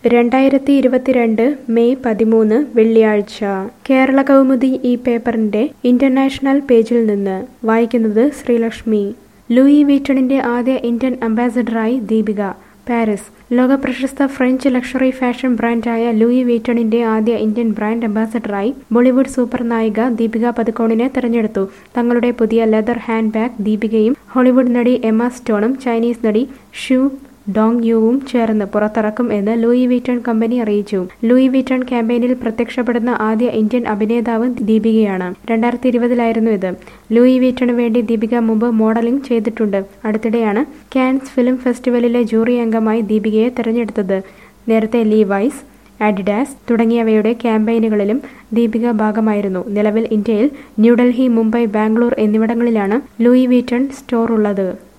രണ്ടായിരത്തി ഇരുപത്തിരണ്ട് മെയ് പതിമൂന്ന് വെള്ളിയാഴ്ച കേരള കൗമുദി ഈ പേപ്പറിന്റെ ഇന്റർനാഷണൽ പേജിൽ നിന്ന് വായിക്കുന്നത് ശ്രീലക്ഷ്മി ലൂയി വീറ്റണിന്റെ ആദ്യ ഇന്ത്യൻ അംബാസഡറായി ദീപിക പാരീസ് ലോക പ്രശസ്ത ഫ്രഞ്ച് ലക്ഷറി ഫാഷൻ ബ്രാൻഡായ ലൂയി വീറ്റണിന്റെ ആദ്യ ഇന്ത്യൻ ബ്രാൻഡ് അംബാസഡറായി ബോളിവുഡ് സൂപ്പർ നായിക ദീപിക പതുക്കോണിനെ തെരഞ്ഞെടുത്തു തങ്ങളുടെ പുതിയ ലെതർ ഹാൻഡ് ബാഗ് ദീപികയും ഹോളിവുഡ് നടി എമ്മ സ്റ്റോണും ചൈനീസ് നടി ഷൂ ഡോങ് യുവും ചേർന്ന് പുറത്തിറക്കും എന്ന് ലൂയി വീറ്റൺ കമ്പനി അറിയിച്ചു ലൂയി വീറ്റൺ ക്യാമ്പയിനിൽ പ്രത്യക്ഷപ്പെടുന്ന ആദ്യ ഇന്ത്യൻ അഭിനേതാവ് ദീപികയാണ് രണ്ടായിരത്തി ഇരുപതിലായിരുന്നു ഇത് ലൂയി വീറ്റണിന് വേണ്ടി ദീപിക മുമ്പ് മോഡലിംഗ് ചെയ്തിട്ടുണ്ട് അടുത്തിടെയാണ് കാൻസ് ഫിലിം ഫെസ്റ്റിവലിലെ ജൂറി അംഗമായി ദീപികയെ തെരഞ്ഞെടുത്തത് നേരത്തെ ലീവൈസ് അഡിഡാസ് തുടങ്ങിയവയുടെ ക്യാമ്പയിനുകളിലും ദീപിക ഭാഗമായിരുന്നു നിലവിൽ ഇന്ത്യയിൽ ന്യൂഡൽഹി മുംബൈ ബാംഗ്ലൂർ എന്നിവിടങ്ങളിലാണ് ലൂയി വീറ്റൺ സ്റ്റോർ ഉള്ളത്